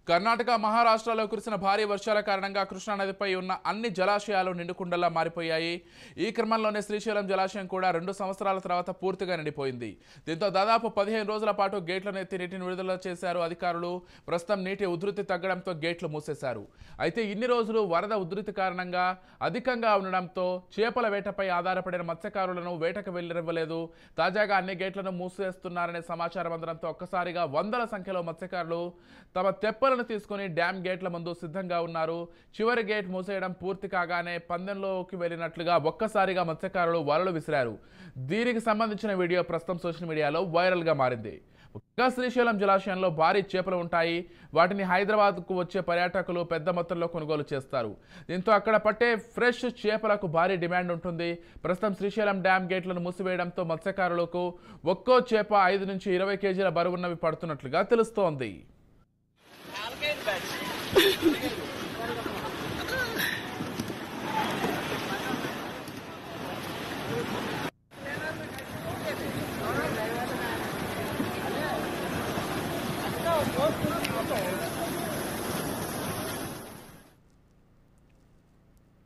కర్ణాటక మహారాష్ట్రలో కురిసిన భారీ వర్షాల కారణంగా కృష్ణానదిపై ఉన్న అన్ని జలాశయాలు నిండుకుండలా మారిపోయాయి ఈ క్రమంలోనే శ్రీశైలం జలాశయం కూడా రెండు సంవత్సరాల తర్వాత పూర్తిగా నిండిపోయింది దీంతో దాదాపు పదిహేను రోజుల పాటు గేట్లను ఎత్తి నీటిని విడుదల చేశారు అధికారులు ప్రస్తుతం నీటి ఉధృతి తగ్గడంతో గేట్లు మూసేశారు అయితే ఇన్ని రోజులు వరద ఉధృతి కారణంగా అధికంగా ఉండడంతో చేపల వేటపై ఆధారపడిన మత్స్యకారులను వేటకు వెళ్లనివ్వలేదు తాజాగా అన్ని గేట్లను మూసేస్తున్నారనే సమాచారం అందడంతో ఒక్కసారిగా వందల సంఖ్యలో మత్స్యకారులు తమ తెప్పలను తీసుకుని డ్యామ్ గేట్ల ముందు సిద్ధంగా ఉన్నారు చివరి గేట్ మూసేయడం పూర్తి కాగానే పందెంలోకి వెళ్ళినట్లుగా ఒక్కసారిగా మత్స్యకారులు వలలు విసిరారు దీనికి సంబంధించిన వీడియో ప్రస్తుతం సోషల్ మీడియాలో వైరల్గా మారింది ముఖ్యంగా శ్రీశైలం జలాశయంలో భారీ చేపలు ఉంటాయి వాటిని హైదరాబాద్కు వచ్చే పర్యాటకులు పెద్ద మొత్తంలో కొనుగోలు చేస్తారు దీంతో అక్కడ పట్టే ఫ్రెష్ చేపలకు భారీ డిమాండ్ ఉంటుంది ప్రస్తుతం శ్రీశైలం డ్యామ్ గేట్లను మూసివేయడంతో మత్స్యకారులకు ఒక్కో చేప ఐదు నుంచి ఇరవై కేజీల బరువున్నవి పడుతున్నట్లుగా తెలుస్తోంది Go, go.